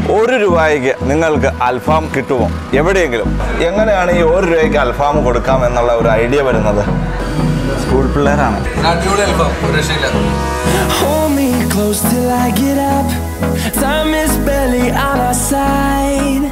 ഒരു രൂപയ്ക്ക് നിങ്ങൾക്ക് അൽഫാം കിട്ടുമോ എവിടെയെങ്കിലും എങ്ങനെയാണ് ഈ ഒരു രൂപയ്ക്ക് അൽഫാം കൊടുക്കാം എന്നുള്ള ഒരു ഐഡിയ വരുന്നത് സ്കൂൾ പിള്ളേരാണ് അടിപൊളി അൽഫാം ഒരു രക്ഷയില്ല Hold me close till I get up. Time is barely on our side.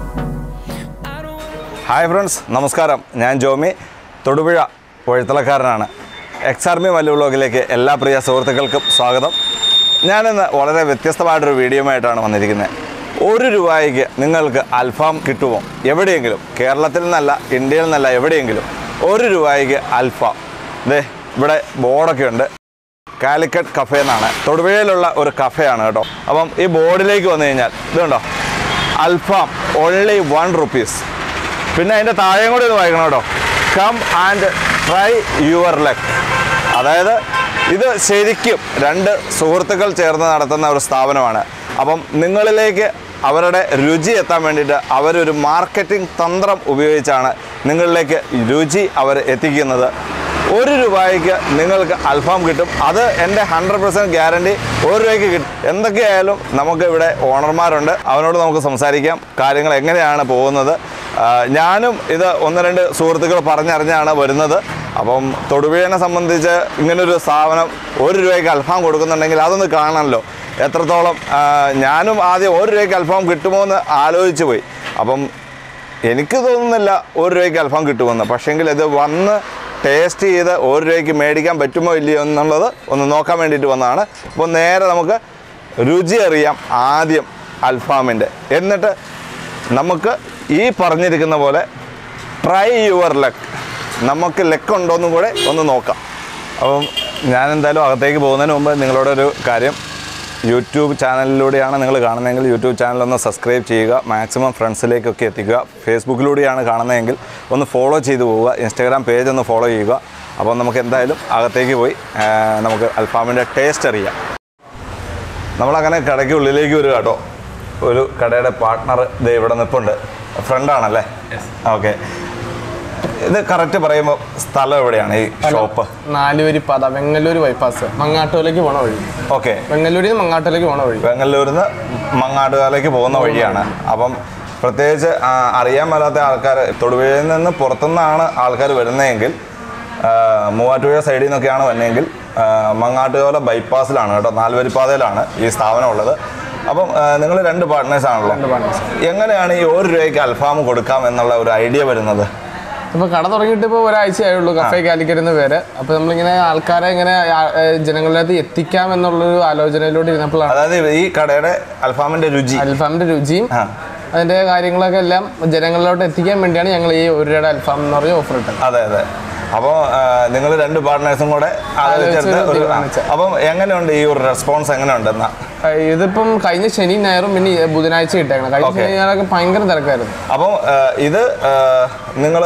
I don't wanna hi friends നമസ്കാരം ഞാൻ ജോമി തൊടുപുഴ വഴുത്തലക്കാരനാണ് എക്സ് ആർമി മല്ലു വ്ളോഗിലേക്ക് എല്ലാ പ്രിയ സുഹൃത്തുക്കൾക്കും സ്വാഗതം ഞാനിന്ന് വളരെ വ്യത്യസ്തമായിട്ടൊരു വീഡിയോയുമായിട്ടാണ് വന്നിരിക്കുന്നത് ഒരു രൂപയ്ക്ക് നിങ്ങൾക്ക് അൽഫാം കിട്ടുമോ എവിടെയെങ്കിലും കേരളത്തിൽ നിന്നല്ല ഇന്ത്യയിൽ നിന്നല്ല എവിടെയെങ്കിലും ഒരു രൂപയ്ക്ക് അൽഫാം ദേ ഇവിടെ ബോർഡൊക്കെ ഉണ്ട് കാലിക്കറ്റ് കഫേ എന്നാണ് തൊടുപുഴയിലുള്ള ഒരു കഫേയാണ് കേട്ടോ അപ്പം ഈ ബോർഡിലേക്ക് വന്നു കഴിഞ്ഞാൽ ഇതുണ്ടോ അൽഫാം ഓൺലി വൺ റുപ്പീസ് പിന്നെ അതിൻ്റെ താഴെയും കൂടി ഒന്ന് വായിക്കണം കേട്ടോ come and try your luck അതായത് ഇത് ശരിക്കും രണ്ട് സുഹൃത്തുക്കൾ ചേർന്ന് നടത്തുന്ന ഒരു സ്ഥാപനമാണ് അപ്പം നിങ്ങളിലേക്ക് അവരുടെ രുചി എത്താൻ വേണ്ടിയിട്ട് അവരൊരു മാർക്കറ്റിംഗ് തന്ത്രം ഉപയോഗിച്ചാണ് നിങ്ങളിലേക്ക് രുചി അവർ എത്തിക്കുന്നത് ഒരു രൂപയ്ക്ക് നിങ്ങൾക്ക് അൽഫാം കിട്ടും അത് എൻ്റെ ഹൺഡ്രഡ് പെർസെൻറ്റ് ഗ്യാരണ്ടി ഒരു രൂപയ്ക്ക് കിട്ടും എന്തൊക്കെയായാലും നമുക്ക് ഇവിടെ ഓണർമാരുണ്ട് അവനോട് നമുക്ക് സംസാരിക്കാം കാര്യങ്ങൾ എങ്ങനെയാണ് പോകുന്നത് ആ, ഞാനും ഇത് ഒന്ന് രണ്ട് സുഹൃത്തുക്കൾ പറഞ്ഞറിഞ്ഞാണ് വരുന്നത് അപ്പം തൊടുപുഴനെ സംബന്ധിച്ച് ഇങ്ങനൊരു സ്ഥാപനം ഒരു രൂപയ്ക്ക് അൽഫാം കൊടുക്കുന്നുണ്ടെങ്കിൽ അതൊന്ന് കാണണമല്ലോ എത്രത്തോളം ആ, ഞാനും ആദ്യം ഒരു രൂപയ്ക്ക് അൽഫാം കിട്ടുമോ എന്ന് ആലോചിച്ച് പോയി അപ്പം എനിക്ക് തോന്നുന്നില്ല ഒരു രൂപയ്ക്ക് അൽഫാം കിട്ടുമെന്ന് പക്ഷേങ്കിൽ ഇത് വന്ന് ടേസ്റ്റ് ചെയ്ത് ഒരു രൂപയ്ക്ക് മേടിക്കാൻ പറ്റുമോ ഇല്ലയോ എന്നുള്ളത് ഒന്ന് നോക്കാൻ വേണ്ടിയിട്ട് വന്നതാണ് അപ്പോൾ നേരെ നമുക്ക് രുചി അറിയാം ആദ്യം അൽഫാമിൻ്റെ എന്നിട്ട് നമുക്ക് ഈ പറഞ്ഞിരിക്കുന്ന പോലെ ട്രൈ യുവർ ലക്ക് നമുക്ക് ലക്ക് ഉണ്ടോയെന്നും കൂടെ ഒന്ന് നോക്കാം അപ്പം ഞാൻ എന്തായാലും അകത്തേക്ക് പോകുന്നതിന് മുമ്പ് നിങ്ങളോടൊരു കാര്യം യൂട്യൂബ് ചാനലിലൂടെയാണ് നിങ്ങൾ കാണുന്നതെങ്കിൽ യൂട്യൂബ് ചാനൽ ഒന്ന് സബ്സ്ക്രൈബ് ചെയ്യുക മാക്സിമം ഫ്രണ്ട്സിലേക്കൊക്കെ എത്തിക്കുക ഫേസ്ബുക്കിലൂടെയാണ് കാണുന്നതെങ്കിൽ ഒന്ന് ഫോളോ ചെയ്തു പോവുക ഇൻസ്റ്റാഗ്രാം പേജ് ഒന്ന് ഫോളോ ചെയ്യുക അപ്പോൾ നമുക്ക് എന്തായാലും അകത്തേക്ക് പോയി ആ, നമുക്ക് അൽഫാമിൻ്റെ ടേസ്റ്റ് അറിയാം നമ്മളങ്ങനെ കടയ്ക്ക് ഉള്ളിലേക്ക് വരിക കേട്ടോ ഒരു കടയുടെ പാർട്ട്ണർ ഇത് ഇവിടെ നിൽപ്പുണ്ട് ഫ്രണ്ടാണല്ലേ ഓക്കെ ഇത് കറക്റ്റ് പറയുമ്പോൾ സ്ഥലം എവിടെയാണ് ഈ ഷോപ്പ് നാലുവരി പാത വെങ്ങല്ലൂർ ബൈപ്പാസ് മങ്ങാട്ടൂരിലേക്ക് പോണ വഴി ഓക്കെ വെങ്ങല്ലൂരിൽ നിന്ന് മങ്ങാട്ടൂരിലേക്ക് പോണ വഴി വെങ്ങല്ലൂരിൽ നിന്ന് മങ്ങാട്ടുകാലേക്ക് പോകുന്ന വഴിയാണ് അപ്പം പ്രത്യേകിച്ച് ആ, അറിയാൻ മേലാത്ത ആൾക്കാർ തൊടുപുഴയിൽ നിന്ന് പുറത്തുനിന്നാണ് ആൾക്കാർ വരുന്നതെങ്കിൽ ആ, മൂവാറ്റുപുഴ സൈഡിൽ നിന്നൊക്കെയാണ് വരുന്നതെങ്കിൽ ആ, മങ്ങാട്ടുകാല ബൈപ്പാസിലാണ് കേട്ടോ നാലുവരിപ്പാതയിലാണ് ഈ സ്ഥാപനം ഉള്ളത് അപ്പം നിങ്ങൾ രണ്ട് പാർട്ട്നേഴ്സ് ആണല്ലോ എങ്ങനെയാണ് ഈ ഒരു രൂപയ്ക്ക് അൽഫാം കൊടുക്കാം എന്നുള്ള ഒരു ഐഡിയ വരുന്നത് ഇപ്പൊ കട തുടങ്ങിയിട്ട് ഇപ്പോൾ ഒരാഴ്ച ആയുള്ളൂ കഫേ കാലിക്കറ്റ് എന്ന പേര് അപ്പൊ നമ്മളിങ്ങനെ ആൾക്കാരെ ഇങ്ങനെ ആ- ഏ, ജനങ്ങളിലേക്ക് എത്തിക്കാം എന്നുള്ളൊരു ആലോചനയിലൂടെ ഇരുന്നപ്പോഴാണ് അതായത് ഈ കടയുടെ അൽഫാമിന്റെ രുചി അൽഫാമിന്റെ രുചിയും ആ അതിന്റെ കാര്യങ്ങളൊക്കെ എല്ലാം ജനങ്ങളിലോട്ട് എത്തിക്കാൻ വേണ്ടിയാണ് ഞങ്ങൾ ഈ ഒരു രൂപയുടെ അൽഫാം എന്ന് പറഞ്ഞ ഓഫർ ഇട്ടത് അതെ അതെ അപ്പോൾ നിങ്ങൾ രണ്ട് പാർട്ട്നേഴ്സും കൂടെ ആലോചിച്ചെടുത്ത് ഒരു തീരുമാനിച്ച. അപ്പം എങ്ങനെയുണ്ട് ഈ ഒരു റെസ്പോൺസ് എങ്ങനെയുണ്ടെന്നാ ആ, ഇതിപ്പം കഴിഞ്ഞ ശനി ഞായറും പിന്നെ ഈ ബുധനാഴ്ച ഇട്ടേക്കണം കഴിഞ്ഞ Okay. ശനി ഞായറൊക്കെ ഭയങ്കര തിരക്കായിരുന്നു അപ്പം ഇത് നിങ്ങൾ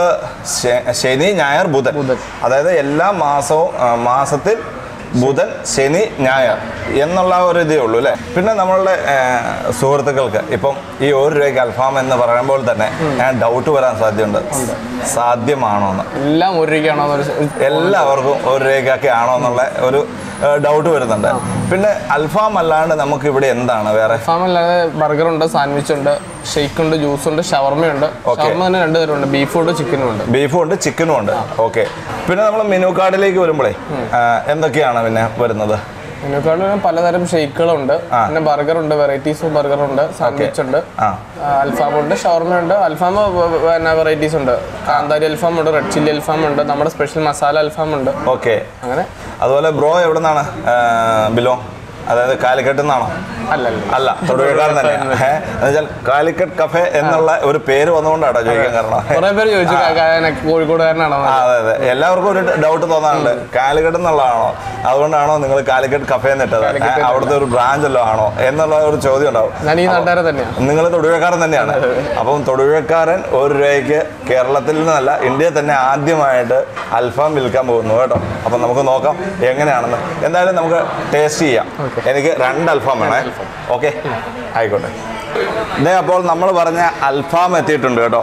ശനി ഞായർ ബുധൻ ബുധൻ. അതായത് എല്ലാ മാസവും ആ, മാസത്തിൽ ബുധൻ ശനി ഞായർ എന്നുള്ള ഒരു ഇതേ ഉള്ളൂ അല്ലേ പിന്നെ നമ്മളുടെ ആ, സുഹൃത്തുക്കൾക്ക് ഇപ്പം ഈ ഒരു രൂപയ്ക്ക് അൽഫാം എന്ന് പറയുമ്പോൾ തന്നെ ഞാൻ ഡൗട്ട് വരാൻ സാധ്യതയുണ്ട് സാധ്യമാണോ എന്ന് എല്ലാം ഒരു രൂപയ്ക്കാണോ എന്നൊരു എല്ലാവർക്കും ഒരു രൂപയ്ക്കൊക്കെ ആണോ എന്നുള്ള ഒരു ഡൗട്ട് വരുന്നുണ്ട് പിന്നെ അൽഫാം അല്ലാണ്ട് നമുക്ക് ഇവിടെ എന്താണ് വേറെ അൽഫാം അല്ലാതെ ബർഗർ ഉണ്ട് സാൻഡ്വിച്ച് ഉണ്ട് ഷെയ്ക്ക് ഉണ്ട് ജ്യൂസ് ഉണ്ട് ഷവർമയുണ്ട് Okay. ഷവർമ തന്നെ രണ്ട് തരം ഉണ്ട് ബീഫും ഉണ്ട് ചിക്കനും ഉണ്ട് ബീഫും ഉണ്ട് ചിക്കനും ഉണ്ട് ഓക്കെ പിന്നെ നമ്മൾ മെനു കാർഡിലേക്ക് വരുമ്പോഴേ ആ, എന്തൊക്കെയാണ് പിന്നെ വരുന്നത് ഇതിനേക്കാളും പലതരം ഷെയ്ക്കുകളുണ്ട് പിന്നെ ബർഗർ ഉണ്ട് വെറൈറ്റീസ് ഓഫ് ബർഗർ ഉണ്ട് സാൻഡ്വിച്ച് ഉണ്ട് ആ അൽഫാം ഉണ്ട് ഷവർമ ഉണ്ട് അൽഫാം പിന്നെ വെറൈറ്റീസ് ഉണ്ട് കാന്താരി അൽഫാം ഉണ്ട് റെഡ് ചില്ലി അൽഫാം ഉണ്ട് നമ്മുടെ സ്പെഷ്യൽ മസാല അൽഫാം ഉണ്ട് ഓക്കെ അങ്ങനെ അതുപോലെ ബ്രോ എവിടെ നിന്നാണ് ബിലോ അതായത് കാലിക്കട്ട് നിന്നാണോ അല്ല അല്ല അല്ല തൊടുപുഴക്കാരൻ തന്നെ എന്നുവെച്ചാൽ കാലിക്കറ്റ് കഫേ എന്നുള്ള ഒരു പേര് വന്നുകൊണ്ടാട്ടോ ചോദിക്കാൻ കാരണം കുറെ പേര് ചോദിച്ചു "കാ- കാ- കോഴിക്കോടുകാരനാണോ ആ, അതെ അതെ എല്ലാവർക്കും ഒരു ഡൗട്ട് തോന്നാറുണ്ട് കാലിക്കട്ട് എന്നുള്ളതാണോ അതുകൊണ്ടാണോ നിങ്ങൾ കാലിക്കറ്റ് കഫേ എന്നിട്ടത് കാലിക്കറ്റ് അവിടുത്തെ ഒരു ബ്രാഞ്ച് വല്ലതും ആണോ എന്നുള്ള ഒരു ചോദ്യം ഉണ്ടാവും ഞാൻ ഈ നാട്ടുകാരെ തന്നെയാണ് നിങ്ങൾ തൊടുപുഴക്കാരൻ തന്നെയാണ് അപ്പം തൊടുപുഴക്കാരൻ ഒരു രൂപയ്ക്ക് കേരളത്തിൽ നിന്നല്ല ഇന്ത്യയിൽ തന്നെ ആദ്യമായിട്ട് അൽഫാം വിൽക്കാൻ പോകുന്നു കേട്ടോ അപ്പം നമുക്ക് നോക്കാം എങ്ങനെയാണെന്ന് എന്തായാലും നമുക്ക് ടേസ്റ്റ് ചെയ്യാം എനിക്ക് രണ്ട് അൽഫാം വേണേ ഓക്കെ ആയിക്കോട്ടെ ഇതേ അപ്പോൾ നമ്മൾ പറഞ്ഞ അൽഫാം എത്തിയിട്ടുണ്ട് കേട്ടോ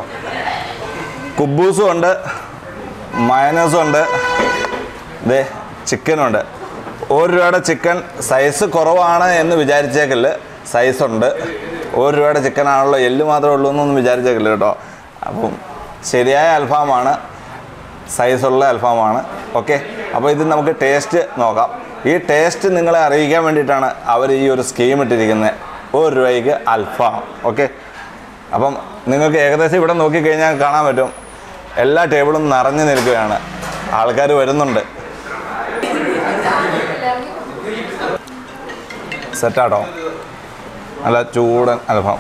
കുബൂസും ഉണ്ട് മയനസും ഉണ്ട് ഇതേ ചിക്കനുണ്ട് ഒരു രൂപയുടെ ചിക്കൻ സൈസ് കുറവാണ് എന്ന് വിചാരിച്ചേക്കല് സൈസ് ഉണ്ട് ഒരു രൂപയുടെ ചിക്കനാണല്ലോ എല്ല് മാത്രമേ ഉള്ളൂ എന്നൊന്നും വിചാരിച്ചേക്കില്ല കേട്ടോ അപ്പം ശരിയായ അൽഫാമാണ് സൈസുള്ള അൽഫാമാണ് ഓക്കെ അപ്പോൾ ഇത് നമുക്ക് ടേസ്റ്റ് നോക്കാം ഈ ടേസ്റ്റ് നിങ്ങളെ അറിയിക്കാൻ വേണ്ടിയിട്ടാണ് അവർ ഈ ഒരു സ്കീം ഇട്ടിരിക്കുന്നത് ഒരു രൂപയ്ക്ക് അൽഫാം ഓക്കെ അപ്പം നിങ്ങൾക്ക് ഏകദേശം ഇവിടെ നോക്കിക്കഴിഞ്ഞാൽ കാണാൻ പറ്റും എല്ലാ ടേബിളും നിറഞ്ഞു നിൽക്കുകയാണ് ആൾക്കാർ വരുന്നുണ്ട് സെറ്റാട്ടോ നല്ല ചൂടൻ അൽഫാം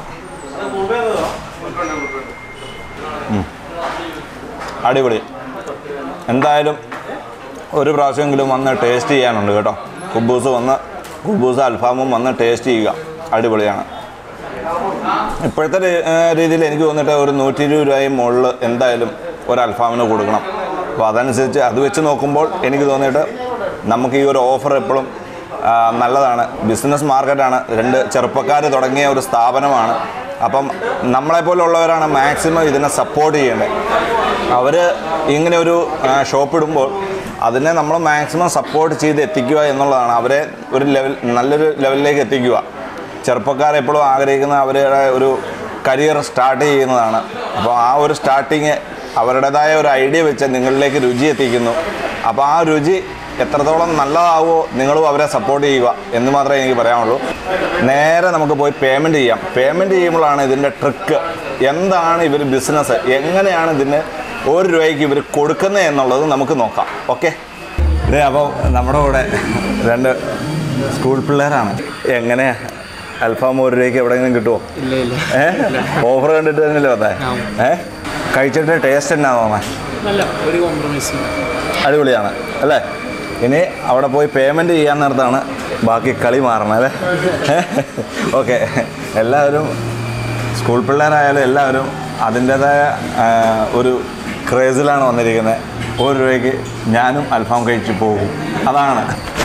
ഉം. അടിപൊളി എന്തായാലും ഒരു പ്രാവശ്യമെങ്കിലും വന്ന് ടേസ്റ്റ് ചെയ്യാനുണ്ട് കേട്ടോ കുബൂസ് വന്ന് കുബൂസ് അൽഫാമും വന്ന് ടേസ്റ്റ് ചെയ്യുക അടിപൊളിയാണ് ഇപ്പോഴത്തെ രീ- ഏർ രീതിയിൽ എനിക്ക് തോന്നിയിട്ട് ഒരു നൂറ്റി ഇരുപത് രൂപയും മുകളിൽ എന്തായാലും ഒരു അൽഫാമിന് കൊടുക്കണം അപ്പോൾ അതനുസരിച്ച് അത് വെച്ച് നോക്കുമ്പോൾ എനിക്ക് തോന്നിയിട്ട് നമുക്ക് ഈ ഒരു ഓഫർ എപ്പോഴും ആ, നല്ലതാണ് ബിസിനസ് മാർക്കറ്റാണ് രണ്ട് ചെറുപ്പക്കാർ തുടങ്ങിയ ഒരു സ്ഥാപനമാണ് അപ്പം നമ്മളെപ്പോലുള്ളവരാണ് മാക്സിമം ഇതിനെ സപ്പോർട്ട് ചെയ്യേണ്ടത് അവർ ഇങ്ങനെ ഒരു ഷോപ്പ് ഇടുമ്പോൾ അതിനെ നമ്മൾ മാക്സിമം സപ്പോർട്ട് ചെയ്ത് എത്തിക്കുക എന്നുള്ളതാണ് അവരെ ഒരു ലെവൽ നല്ലൊരു ലെവലിലേക്ക് എത്തിക്കുക ചെറുപ്പക്കാർ എപ്പോഴും ആഗ്രഹിക്കുന്ന അവരുടെ ഒരു കരിയർ സ്റ്റാർട്ട് ചെയ്യുന്നതാണ് അപ്പോൾ ആ ഒരു സ്റ്റാർട്ടിങ് അവരുടേതായ ഒരു ഐഡിയ വെച്ച് നിങ്ങളിലേക്ക് രുചി എത്തിക്കുന്നു അപ്പോൾ ആ രുചി എത്രത്തോളം നല്ലതാവോ നിങ്ങളും അവരെ സപ്പോർട്ട് ചെയ്യുക എന്ന് മാത്രമേ എനിക്ക് പറയാനുള്ളൂ നേരെ നമുക്ക് പോയി പേയ്മെൻറ്റ് ചെയ്യാം പേയ്മെൻറ്റ് ചെയ്യുമ്പോഴാണ് ഇതിൻ്റെ ട്രിക്ക് എന്താണ് ഇവർ ബിസിനസ് എങ്ങനെയാണ് ഇതിന് ഒരു രൂപയ്ക്ക് ഇവർ കൊടുക്കുന്നത് എന്നുള്ളത് നമുക്ക് നോക്കാം ഓക്കെ ഇതേ അപ്പോൾ നമ്മുടെ കൂടെ രണ്ട് സ്കൂൾ പിള്ളേരാണ് എങ്ങനെയാ അൽഫാം ഒരു രൂപയ്ക്ക് എവിടെയെങ്കിലും കിട്ടുമോ ഇല്ല ഇല്ല ഏ ഓഫർ കണ്ടിട്ട് തന്നെയല്ലേ വന്നേ ഏ കഴിച്ചിട്ട് ടേസ്റ്റ് എന്നാ തോന്നാൻ നല്ല ഒരു കോംപ്രമൈസ് അടിപൊളിയാണ് അല്ലേ ഇനി അവിടെ പോയി പേയ്മെൻറ്റ് ചെയ്യാൻ നേരത്താണ് ബാക്കി കളി മാറണം അല്ലേ ഓക്കെ എല്ലാവരും സ്കൂൾ പിള്ളേരായാലും എല്ലാവരും അതിൻ്റേതായ ആ, ഒരു ക്രേസിലാണ് വന്നിരിക്കുന്നത് ഒരു രൂപയ്ക്ക് ഞാനും അൽഫാം കഴിച്ച് പോകും അതാണ്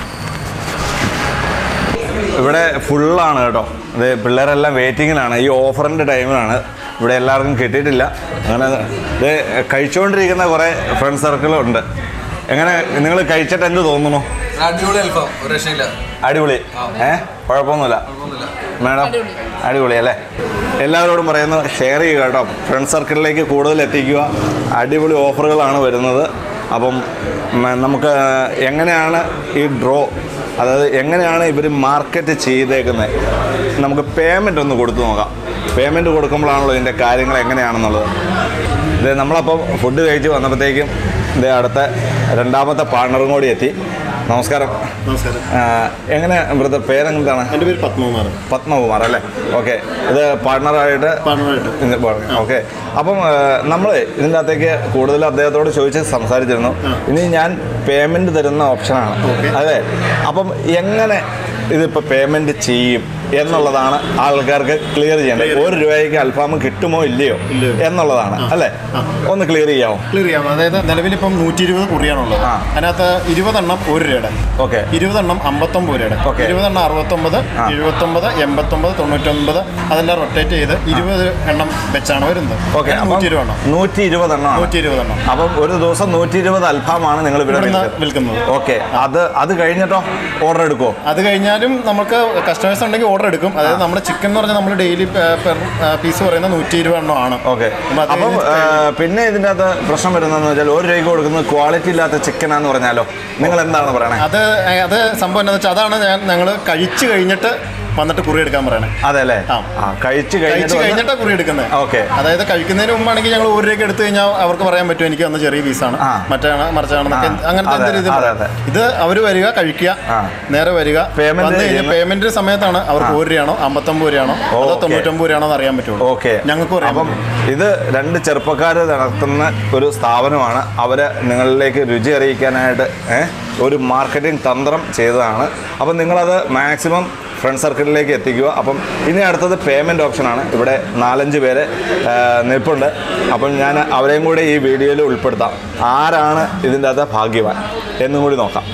ഇവിടെ ഫുള്ളാണ് കേട്ടോ ഇത് പിള്ളേരെല്ലാം വെയിറ്റിങ്ങിലാണ് ഈ ഓഫറിൻ്റെ ടൈമിലാണ് ഇവിടെ എല്ലാവർക്കും കിട്ടിയിട്ടില്ല അങ്ങനെ ഇത് കഴിച്ചുകൊണ്ടിരിക്കുന്ന കുറേ ഫ്രണ്ട് സർക്കിളുണ്ട് എങ്ങനെ നിങ്ങൾ കഴിച്ചിട്ട് എന്ത് തോന്നുന്നു അടിപൊളി അൽഫാം ഒരു രക്ഷയില്ല അടിപൊളി ഏ കുഴപ്പമൊന്നുമില്ല മാഡം അടിപൊളി അല്ലേ എല്ലാവരോടും പറയുന്നു ഷെയർ ചെയ്യുക കേട്ടോ ഫ്രണ്ട് സർക്കിളിലേക്ക് കൂടുതൽ എത്തിക്കുക അടിപൊളി ഓഫറുകളാണ് വരുന്നത് അപ്പം ഉം, നമുക്ക് എങ്ങനെയാണ് ഈ ഡ്രോ അതായത് എങ്ങനെയാണ് ഇവർ മാർക്കറ്റ് ചെയ്തേക്കുന്നത് നമുക്ക് പേയ്മെൻ്റ് ഒന്ന് കൊടുത്തു നോക്കാം പേയ്മെൻറ്റ് കൊടുക്കുമ്പോഴാണല്ലോ ഇതിൻ്റെ കാര്യങ്ങൾ എങ്ങനെയാണെന്നുള്ളത് ഇത് നമ്മളപ്പം ഫുഡ് കഴിച്ച് വന്നപ്പോഴത്തേക്കും ഇത് അടുത്ത രണ്ടാമത്തെ പാർട്ണറും കൂടി എത്തി നമസ്കാരം നമസ്കാരം ആ, എങ്ങനെ ബ്രദർ പേരെന്താണ് എൻ്റെ പേര് പത്മകുമാർ പത്മകുമാർ അല്ലേ ഓക്കെ ഇത് പാർട്ണറായിട്ട് പാർട്ണറായിട്ട് ഓക്കെ അപ്പം നമ്മൾ ഇതിൻ്റെ അകത്തേക്ക് കൂടുതൽ അദ്ദേഹത്തോട് ചോദിച്ച് സംസാരിച്ചിരുന്നു ഇനി ഞാൻ പേയ്മെൻറ്റ് തരുന്ന ഓപ്ഷനാണ് അതെ അപ്പം എങ്ങനെ ഇതിപ്പോൾ പേയ്മെൻറ്റ് ചെയ്യും എന്നുള്ളതാണ് ആൾക്കാർക്ക് ക്ലിയർ ചെയ്യേണ്ടത് ഒരു രൂപയ്ക്ക് അൽഫാം കിട്ടുമോ ഇല്ലയോ ഇല്ലയോ. എന്നുള്ളതാണ് അല്ലേ ഒന്ന് ക്ലിയർ ചെയ്യാമോ ക്ലിയർ ചെയ്യാം അതായത് നിലവിലിപ്പം നൂറ്റി ഇരുപത് കുറിയാണുള്ളത് ആ. അതിനകത്ത് ഇരുപതെണ്ണം ഒരു രൂപയുടെ ഓക്കെ ഇരുപതെണ്ണം അമ്പത്തൊമ്പത് രൂപയുടെ Okay. ഇരുപതെണ്ണം അറുപത്തൊമ്പത് ആ. എഴുപത്തൊമ്പത് എൺപത്തൊമ്പത് തൊണ്ണൂറ്റൊമ്പത് അതെല്ലാം റൊട്ടേറ്റ് ചെയ്ത് ഇരുപത് എണ്ണം വെച്ചാണ് വരുന്നത് ഓക്കെ നൂറ്റി ഇരുപത് എണ്ണം നൂറ്റി ഇരുപതെണ്ണം നൂറ്റി ഇരുപതെണ്ണം അപ്പം ഒരു ദിവസം നൂറ്റി ഇരുപത് അൽഫാമാണ് നിങ്ങൾ ഇവിടെ ഇവിടുന്ന് വിൽക്കുന്നത്. വിൽക്കുന്നത് ഓക്കെ അത് അത് കഴിഞ്ഞിട്ടോ ഓർഡർ എടുക്കുമോ അത് കഴിഞ്ഞാലും നമുക്ക് കസ്റ്റമേഴ്സ് ഉണ്ടെങ്കിൽ ഓർഡർ എടുക്കും അതായത് നമ്മുടെ ചിക്കൻ എന്ന് പറഞ്ഞാൽ നമ്മൾ ഡെയിലി പെർ പീസ് പറയുന്ന നൂറ്റി ഇരുപത് എണ്ണം ആണ് ഓക്കെ അപ്പം അത് അപ്പം കഴിഞ്ഞ് ആ, പിന്നെ ഇതിൻ്റെ അകത്ത് പ്രശ്നം വരുന്നതെന്ന് വെച്ചാൽ ഒരു രൂപയ്ക്ക് കൊടുക്കുന്നത് ക്വാളിറ്റി ഇല്ലാത്ത ചിക്കനാന്ന് പറഞ്ഞാലോ നിങ്ങൾ എന്താണ് പറയണേ അത് അത് സംഭവം എന്താണെന്ന് വെച്ചാൽ അതാണ് ഞാൻ ഞങ്ങൾ കഴിച്ചു കഴിഞ്ഞിട്ട് വന്നിട്ട് കുറി എടുക്കാൻ പറയണേ അതെ അല്ലേ ആ. ആ കഴിച്ച് കഴിച്ച് കഴിഞ്ഞിട്ട് കഴിഞ്ഞിട്ടാ കുറി എടുക്കുന്നത് ഓക്കെ അതായത് കഴിക്കുന്നതിന് മുമ്പാണെങ്കിൽ ഞങ്ങൾ ഒരു രൂപയ്ക്ക് എടുത്തു കഴിഞ്ഞാൽ അവർക്ക് പറയാൻ പറ്റും എനിക്ക് വന്ന ചെറിയ പീസാണ് ആ. മറ്റാണ് മറിച്ചാണെന്നൊക്കെ ആ. അങ്ങനത്തെ അതെ, എന്ത് രീതിയിൽ അതെ, പറയാം. അതെ. ഇത് അവർ വരിക കഴിക്കുക ആ. നേരെ വരിക Payment വന്ന് കഴിഞ്ഞ് ചെയ്യുന്ന- പേയ്മെന്റ് സമയത്താണ് അവർക്ക് ഒരു രൂപയാണോ അമ്പത്തൊമ്പത് രൂപയാണോ ഓ, അതോ okay. തൊണ്ണൂറ്റൊമ്പത് രൂപയാണോ എന്ന് അറിയാൻ പറ്റുള്ളൂ ഓക്കെ ഞങ്ങൾക്ക് പറയാൻ അപ്പം പറ്റും. ഇത് രണ്ട് ചെറുപ്പക്കാർ നടത്തുന്ന ഒരു സ്ഥാപനമാണ് അവരെ നിങ്ങളിലേക്ക് രുചി അറിയിക്കാനായിട്ട് ഏ, ഒരു മാർക്കറ്റിംഗ് തന്ത്രം ചെയ്തതാണ് അപ്പം നിങ്ങളത് മാക്സിമം ഫ്രണ്ട് സർക്കിളിലേക്ക് എത്തിക്കുക അപ്പം ഇനി അടുത്തത് പേയ്മെൻറ്റ് ഓപ്ഷനാണ് ഇവിടെ നാലഞ്ച് പേര് ആ, നിൽപ്പുണ്ട് അപ്പം ഞാൻ അവരെയും കൂടി ഈ വീഡിയോയിൽ ഉൾപ്പെടുത്താം ആരാണ് ഇതിൻ്റെ അകത്ത് ഭാഗ്യവാൻ എന്നും കൂടി നോക്കാം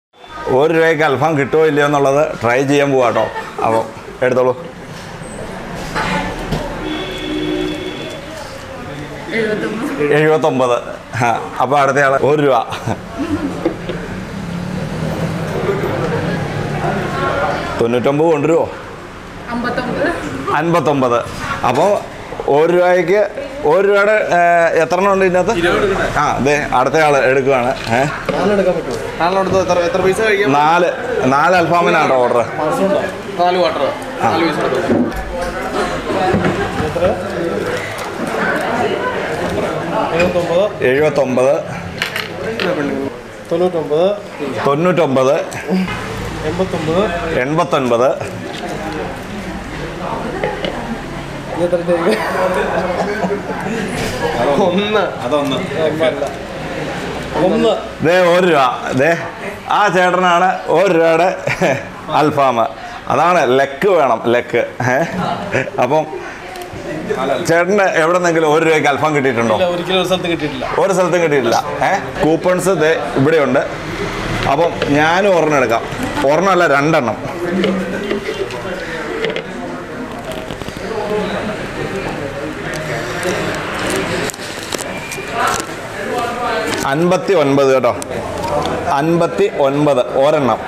ഒരു രൂപയ്ക്ക് അൽഫാം കിട്ടുമോ ഇല്ലയോ എന്നുള്ളത് ട്രൈ ചെയ്യാൻ പോവാട്ടോ അപ്പോൾ എടുത്തോളൂ എഴുപത്തൊമ്പത് ആ, അപ്പോൾ അടുത്തയാൾ ഒരു രൂപ തൊണ്ണൂറ്റൊമ്പത് കൊണ്ടുവരുമോ അമ്പത്തൊമ്പത് അൻപത്തൊമ്പത് അപ്പോൾ ഒരു രൂപയ്ക്ക് ഒരു രൂപയുടെ ഏ, എത്ര എണ്ണം ഉണ്ട് ഇതിനകത്ത് ആ അതെ അടുത്ത ആൾ എടുക്കുകയാണ് ഏ നാലെടുത്ത് എത്ര എത്ര പൈസ കഴിക്കാം നാല് നാല് അൽഫാമിനാണ് ഓർഡർ നാല് വാട്ടർ നാല് പീസ് എടുത്തു എഴുപത്തൊമ്പത് എഴുപത്തൊമ്പത് തൊണ്ണൂറ്റൊമ്പത് തൊണ്ണൂറ്റൊമ്പത് എൺപത്തൊമ്പത് എൺപത്തൊൻപത് ഒന്ന് അതൊന്ന് ഒന്ന് ദേ ഒരു രൂപ ദേ ആ ചേട്ടനാണ് ഒരു രൂപയുടെ അൽഫാം അതാണ് ലെക്ക് വേണം ലെക്ക് ഏ അപ്പം ചേട്ടന് എവിടെ നിന്നെങ്കിലും ഒരു രൂപയ്ക്ക് അൽഫാം കിട്ടിയിട്ടുണ്ടോ ഒരിക്കലും ഒരു സ്ഥലത്ത് കിട്ടിയിട്ടില്ല ഒരു സ്ഥലത്തും കിട്ടിയിട്ടില്ല ഏ കൂപ്പൺസ് ദേ ഇവിടെയുണ്ട് അപ്പം ഞാനും ഒരെണ്ണം എടുക്കാം ഒരെണ്ണം അല്ല രണ്ടെണ്ണം അൻപത്തി ഒൻപത് കേട്ടോ അൻപത്തി ഒൻപത് ഒരെണ്ണം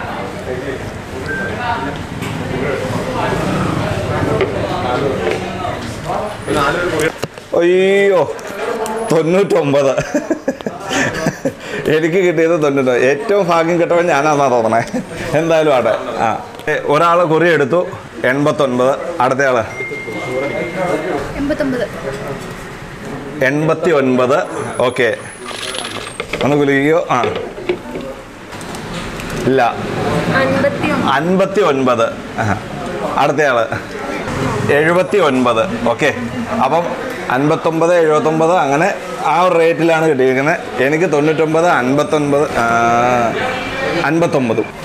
അയ്യോ തൊണ്ണൂറ്റൊമ്പത് എനിക്ക് കിട്ടിയത് തൊണ്ണൂറ്റൊമ്പത് ഏറ്റവും ഭാഗ്യം കിട്ടവൻ ഞാനാന്നാ തോന്നണേ എന്തായാലും ആട്ടെ ആ ഒരാൾ കുറി എടുത്തു എൺപത്തൊൻപത് അടുത്തയാള് എൺപത്തൊമ്പത് എൺപത്തി ഒൻപത് ഓക്കെ ഒന്ന് കുലിക്കോ ആ ഇല്ല അൻപത്തി അൻപത്തി ഒൻപത് ആഹാ. അടുത്തയാള് എഴുപത്തി ഒൻപത് ഓക്കെ അപ്പം അൻപത്തൊമ്പത് എഴുപത്തൊമ്പത് അങ്ങനെ ആ ഒരു റേറ്റിലാണ് കിട്ടിയിരിക്കുന്നത് എനിക്ക് തൊണ്ണൂറ്റൊമ്പത് അൻപത്തൊൻപത് ആ, അൻപത്തൊമ്പതും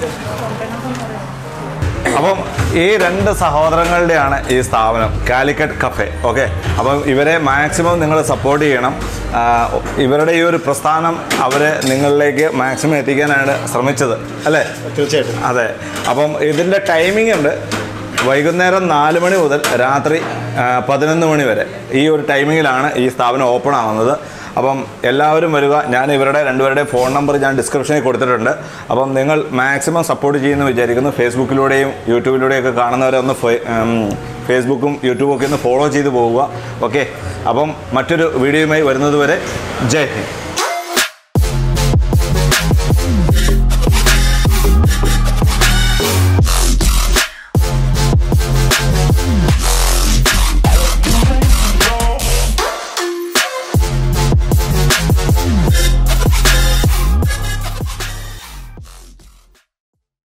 അപ്പം ഈ രണ്ട് സഹോദരങ്ങളുടെയാണ് ഈ സ്ഥാപനം കാലിക്കറ്റ് കഫേ ഓക്കെ അപ്പം ഇവരെ മാക്സിമം നിങ്ങൾ സപ്പോർട്ട് ചെയ്യണം ആ, ഇവരുടെ ഈ ഒരു പ്രസ്ഥാനം അവരെ നിങ്ങളിലേക്ക് മാക്സിമം എത്തിക്കാനാണ് ശ്രമിച്ചത് അല്ലേ തീർച്ചയായിട്ടും അതെ അപ്പം ഇതിൻ്റെ ടൈമിംഗ് ഉണ്ട് വൈകുന്നേരം നാല് മണി മുതൽ രാത്രി ആ, പതിനൊന്ന് മണി വരെ ഈ ഒരു ടൈമിങ്ങിലാണ് ഈ സ്ഥാപനം ഓപ്പൺ ആവുന്നത് അപ്പം എല്ലാവരും വരിക ഞാൻ ഇവരുടെ രണ്ടുപേരുടെ ഫോൺ നമ്പർ ഞാൻ ഡിസ്ക്രിപ്ഷനിൽ കൊടുത്തിട്ടുണ്ട് അപ്പം നിങ്ങൾ മാക്സിമം സപ്പോർട്ട് ചെയ്യുമെന്ന് വിചാരിക്കുന്നു ഫേസ്ബുക്കിലൂടെയും യൂട്യൂബിലൂടെയും ഒക്കെ കാണുന്നവരെ ഒന്ന് ഫേ- ഉം, ഫേസ്ബുക്കും യൂട്യൂബും ഒക്കെ ഒന്ന് ഫോളോ ചെയ്ത് പോവുക ഓക്കെ അപ്പം മറ്റൊരു വീഡിയോയുമായി വരുന്നത് വരെ ജയ് ഹിന്ദ്